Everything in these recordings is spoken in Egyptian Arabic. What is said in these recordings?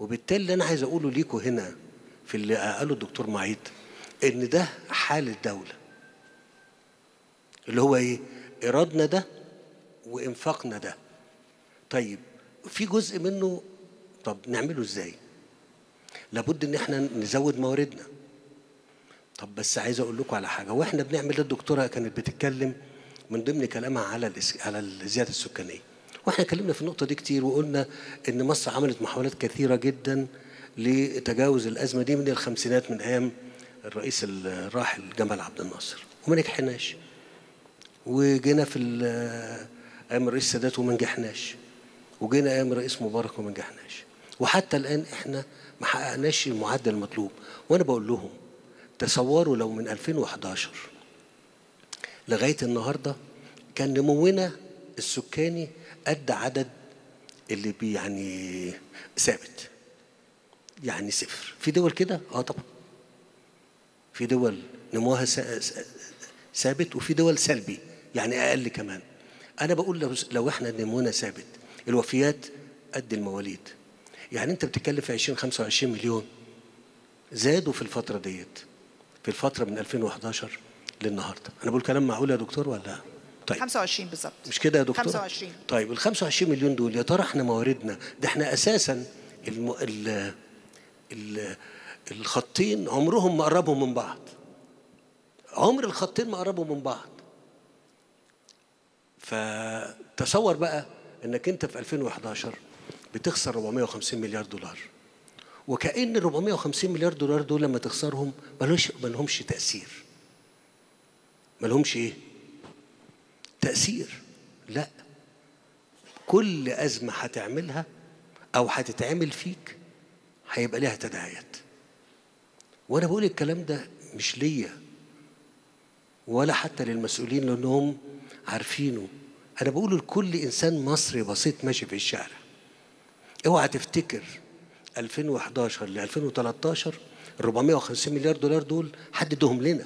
وبالتالي اللي انا عايز اقوله ليكم هنا في اللي قاله الدكتور معيد ان ده حال الدوله اللي هو ايه ايرادنا ده وانفاقنا ده طيب في جزء منه طب نعمله ازاي لابد ان احنا نزود مواردنا طب بس عايز اقول لكم على حاجه واحنا بنعمل ده الدكتوره كانت بتتكلم من ضمن كلامها على الإس... على الزياده السكانيه واحنا اتكلمنا في النقطه دي كتير وقلنا ان مصر عملت محاولات كثيره جدا لتجاوز الازمه دي من الخمسينات من ايام الرئيس الراحل جمال عبد الناصر وما نجحناش وجينا في ال- ايام الرئيس السادات وما نجحناش وجينا ايام الرئيس مبارك وما نجحناش وحتى الان احنا ما حققناش المعدل المطلوب وانا بقول لهم تصوروا لو من 2011 لغايه النهارده كان نمونا السكاني قد عدد اللي بي يعني ثابت يعني صفر في دول كده اه طبعا في دول نموها سا- سا- ثابت وفي دول سلبي يعني اقل كمان انا بقول لو لو احنا نمونا ثابت الوفيات قد المواليد يعني انت بتتكلم في 20 25 مليون زادوا في الفتره ديت في الفتره من 2011 للنهارده انا بقول كلام معقول يا دكتور ولا طيب 25 بالظبط مش كده يا دكتور 25 طيب ال 25 مليون دول يا ترى احنا مواردنا ده احنا اساسا الم... ال... ال... الخطين عمرهم ما قربوا من بعض عمر الخطين ما قربوا من بعض فتصور بقى انك انت في 2011 بتخسر 450 مليار دولار وكأن ال 450 مليار دولار دول لما تخسرهم ملوش ملهمش تأثير ملهمش ايه؟ تأثير لا كل أزمة هتعملها أو هتتعمل فيك هيبقى لها تداعيات وأنا بقول الكلام ده مش ليا ولا حتى للمسؤولين لأنهم عارفينه أنا بقوله لكل إنسان مصري بسيط ماشي في الشارع اوعى تفتكر 2011 ل 2013 ال 450 مليار دولار دول حد ادهم لنا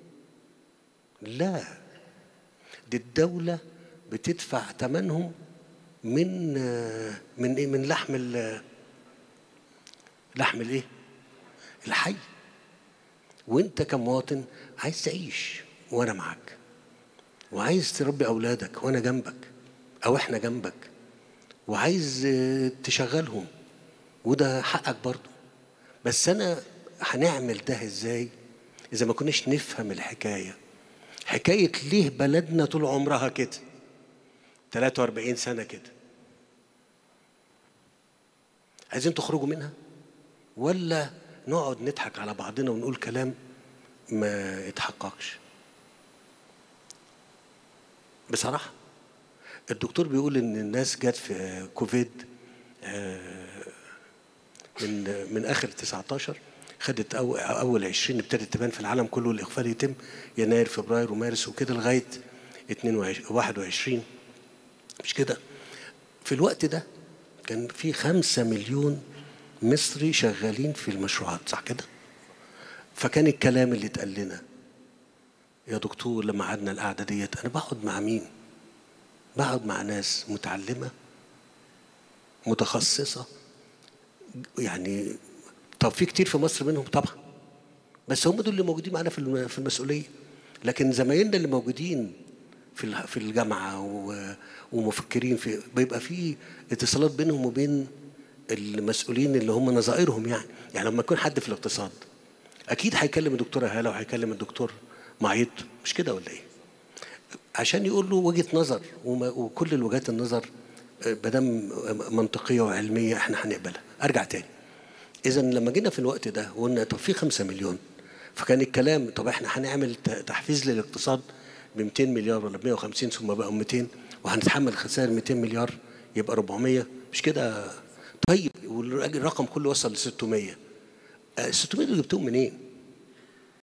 لا دي الدولة بتدفع ثمنهم من من ايه من لحم ال لحم الايه الحي وانت كمواطن عايز تعيش وانا معاك وعايز تربي اولادك وانا جنبك او احنا جنبك وعايز آه، تشغلهم وده حقك برضو بس انا هنعمل ده ازاي اذا ما كناش نفهم الحكايه حكايه ليه بلدنا طول عمرها كده 43 سنه كده عايزين تخرجوا منها ولا نقعد نضحك على بعضنا ونقول كلام ما يتحققش بصراحه الدكتور بيقول ان الناس جت في كوفيد آه، من من اخر 19 خدت أو اول 20 ابتدت تبان في العالم كله الاقفال يتم يناير فبراير ومارس وكده لغايه 22 21 مش كده في الوقت ده كان في خمسة مليون مصري شغالين في المشروعات صح كده فكان الكلام اللي اتقال لنا يا دكتور لما قعدنا القعده ديت انا بقعد مع مين بقعد مع ناس متعلمه متخصصه يعني طب في كتير في مصر منهم طبعا بس هم دول اللي موجودين معانا في الم- في المسؤوليه لكن زمايلنا اللي موجودين في الح- في الجامعه و- ومفكرين في بيبقى في اتصالات بينهم وبين المسؤولين اللي هم نظائرهم يعني يعني لما يكون حد في الاقتصاد اكيد هيكلم الدكتوره هاله وهيكلم الدكتور معيط مش كده ولا ايه عشان يقول له وجهه نظر وما- وكل الوجهات النظر مادام منطقيه وعلميه احنا هنقبلها ارجع تاني اذا لما جينا في الوقت ده وقلنا طب في 5 مليون فكان الكلام طب احنا هنعمل ت- تحفيز للاقتصاد ب 200 مليار ولا ب 150 ثم بقوا 200 وهنتحمل خسائر 200 مليار يبقى 400 مش كده طيب والرقم كله وصل ل 600 آه، 600 دول جبتهم منين؟